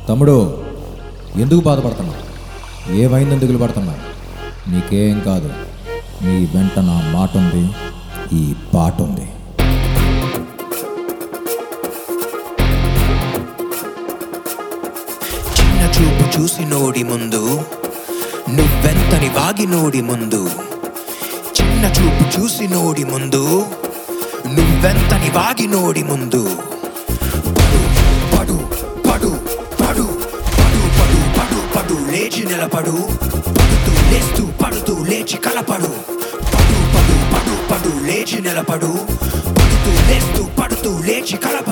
తమ్ముడు ఎందుకు బాధపడుతున్నావు ఏమైందని దిగులు పడుతున్నావు నీకేం కాదు నీ వెంట నా మాట ఉంది ఈ పాట ఉంది చిన్న చూపు చూసి నోడి ముందు నువ్వెంతని వాగి నోడి ముందు చిన్న చూపు చూసి నోడి ముందు నువ్వెంతని వాగి నోడి ముందు పడు పడు పడు పడు పడు పడు పడు పడు లేచి నిలబడు పడుతూ లేస్తూ పడుతూ లేచి కలపడు పడు పడు పడు పడు లేచి నిలబడు పడుతూ లేస్తూ పడుతూ లేచి కలపడు